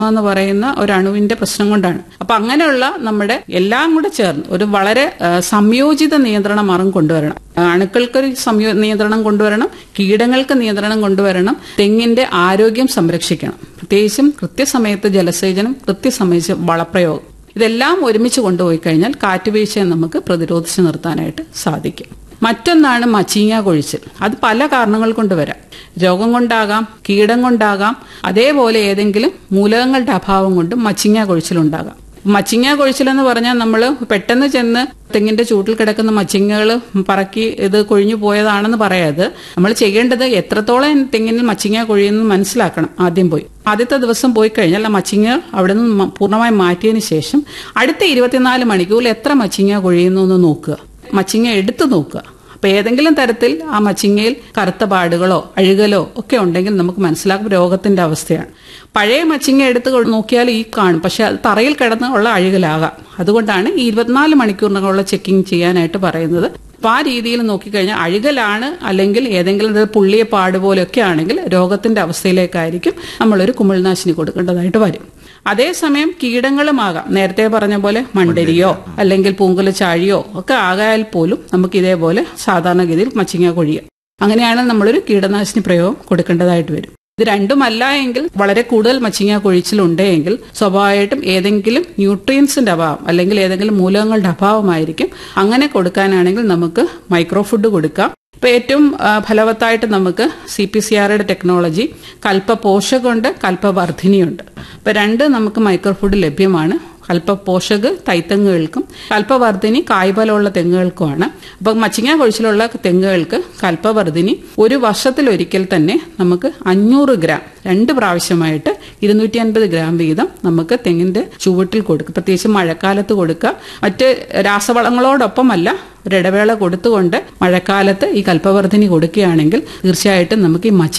എന്ന് പറയുന്ന ഒരു അണുവിന്റെ പ്രശ്നം കൊണ്ടാണ് അപ്പൊ അങ്ങനെയുള്ള നമ്മുടെ എല്ലാം കൂടെ ചേർന്ന് ഒരു വളരെ ആ, സംയോജിത നിയന്ത്രണ മാർഗം കൊണ്ടുവരണം ആ, അണുക്കൾക്കൊരു സംയോ നിയന്ത്രണം കൊണ്ടുവരണം കീടങ്ങൾക്ക് നിയന്ത്രണം കൊണ്ടുവരണം തെങ്ങിന്റെ ആരോഗ്യം സംരക്ഷിക്കണം പ്രത്യേകിച്ചും കൃത്യസമയത്ത് ജലസേചനം കൃത്യസമയത്ത് വളപ്രയോഗം ഇതെല്ലാം ഒരുമിച്ച് കൊണ്ടുപോയി കഴിഞ്ഞാൽ കാറ്റുവീഴ്ചയെ നമുക്ക് പ്രതിരോധിച്ച് നിർത്താനായിട്ട് സാധിക്കും മറ്റൊന്നാണ് മച്ചീങ്ങ കൊഴിച്ചിൽ അത് പല കാരണങ്ങൾ കൊണ്ട് വരാം രോഗം കൊണ്ടാകാം കീടം കൊണ്ടാകാം അതേപോലെ ഏതെങ്കിലും മൂലകങ്ങളുടെ അഭാവം കൊണ്ടും മച്ചിങ്ങ കൊഴിച്ചിലുണ്ടാകാം മച്ചിങ്ങ കൊഴിച്ചിൽ എന്ന് പറഞ്ഞാൽ നമ്മൾ പെട്ടെന്ന് ചെന്ന് തെങ്ങിന്റെ ചൂട്ടിൽ കിടക്കുന്ന മച്ചിങ്ങകൾ പറക്കി ഇത് കൊഴിഞ്ഞു പോയതാണെന്ന് പറയാതെ നമ്മൾ ചെയ്യേണ്ടത് എത്രത്തോളം തെങ്ങിന് മച്ചിങ്ങ കൊഴിയുന്നു മനസ്സിലാക്കണം ആദ്യം പോയി ആദ്യത്തെ ദിവസം പോയി കഴിഞ്ഞാൽ ആ മച്ചിങ്ങ അവിടെ നിന്ന് മ- പൂർണ്ണമായി മാറ്റിയതിന് ശേഷം അടുത്ത ഇരുപത്തിനാല് മണിക്കൂറിൽ എത്ര മച്ചിങ്ങ കൊഴിയുന്നു എന്ന് നോക്കുക മച്ചിങ്ങ എടുത്തു നോക്കുക അപ്പൊ ഏതെങ്കിലും തരത്തിൽ ആ മച്ചിങ്ങയിൽ കറുത്ത പാടുകളോ അഴുകലോ ഒക്കെ ഉണ്ടെങ്കിൽ നമുക്ക് മനസ്സിലാക്കും രോഗത്തിന്റെ അവസ്ഥയാണ് പഴയ മച്ചിങ്ങ എടുത്ത് കൊ- നോക്കിയാൽ ഈ കാണും പക്ഷെ അത് തറയിൽ കിടന്ന് ഉള്ള അഴുകലാകാം അതുകൊണ്ടാണ് ഈ ഇരുപത്തിനാല് മണിക്കൂറിനുള്ള ചെക്കിംഗ് ചെയ്യാനായിട്ട് പറയുന്നത് അപ്പൊ ആ രീതിയിൽ നോക്കിക്കഴിഞ്ഞാൽ അഴുകലാണ് അല്ലെങ്കിൽ ഏതെങ്കിലും തരം പുള്ളിയ പാട് പോലെയൊക്കെ ആണെങ്കിൽ രോഗത്തിന്റെ അവസ്ഥയിലേക്കായിരിക്കും നമ്മളൊരു കുമിൾനാശിനി കൊടുക്കേണ്ടതായിട്ട് വരും അതേസമയം കീടങ്ങളുമാകാം നേരത്തെ പറഞ്ഞ പോലെ മണ്ടരിയോ അല്ലെങ്കിൽ പൂങ്കുല ചാഴിയോ ഒക്കെ ആകായാൽ പോലും നമുക്ക് ഇതേപോലെ സാധാരണഗതിയിൽ മച്ചിങ്ങ കൊഴിയുക അങ്ങനെയാണ് നമ്മളൊരു കീടനാശിനി പ്രയോഗം കൊടുക്കേണ്ടതായിട്ട് വരും ഇത് രണ്ടുമല്ല എങ്കിൽ വളരെ കൂടുതൽ മച്ചിങ്ങ കൊഴിച്ചിലുണ്ടെങ്കിൽ സ്വാഭാവികമായിട്ടും ഏതെങ്കിലും ന്യൂട്രിയൻസിന്റെ അഭാവം അല്ലെങ്കിൽ ഏതെങ്കിലും മൂലകങ്ങളുടെ അഭാവമായിരിക്കും അങ്ങനെ കൊടുക്കാനാണെങ്കിൽ നമുക്ക് മൈക്രോ ഫുഡ് കൊടുക്കാം ഇപ്പൊ ഏറ്റവും ആ, ഫലവത്തായിട്ട് നമുക്ക് സി പി സി ആറുടെ ടെക്നോളജി കൽപ്പ പോഷകമുണ്ട് കൽപ്പവർദ്ധിനിയുണ്ട് ഇപ്പൊ രണ്ട് നമുക്ക് മൈക്രോ ഫുഡ് ലഭ്യമാണ് കൽപ്പ പോഷക് തൈത്തെങ്ങുകൾക്കും കൽപ്പവർദ്ധിനി കായ്ഫലമുള്ള തെങ്ങുകൾക്കുമാണ് അപ്പം മച്ചിങ്ങ കൊഴിച്ചിലുള്ള തെങ്ങുകൾക്ക് കൽപ്പവർദ്ധിനി ഒരു വർഷത്തിലൊരിക്കൽ തന്നെ നമുക്ക് അഞ്ഞൂറ് ഗ്രാം രണ്ട് പ്രാവശ്യമായിട്ട് ഇരുന്നൂറ്റി അൻപത് ഗ്രാം വീതം നമുക്ക് തെങ്ങിന്റെ ചുവട്ടിൽ കൊടുക്കുക പ്രത്യേകിച്ച് മഴക്കാലത്ത് കൊടുക്കുക മറ്റ് രാസവളങ്ങളോടൊപ്പമല്ല ഒരിടവേള കൊടുത്തുകൊണ്ട് മഴക്കാലത്ത് ഈ കൽപ്പവർദ്ധിനി കൊടുക്കുകയാണെങ്കിൽ തീർച്ചയായിട്ടും നമുക്ക് ഈ മച്ചി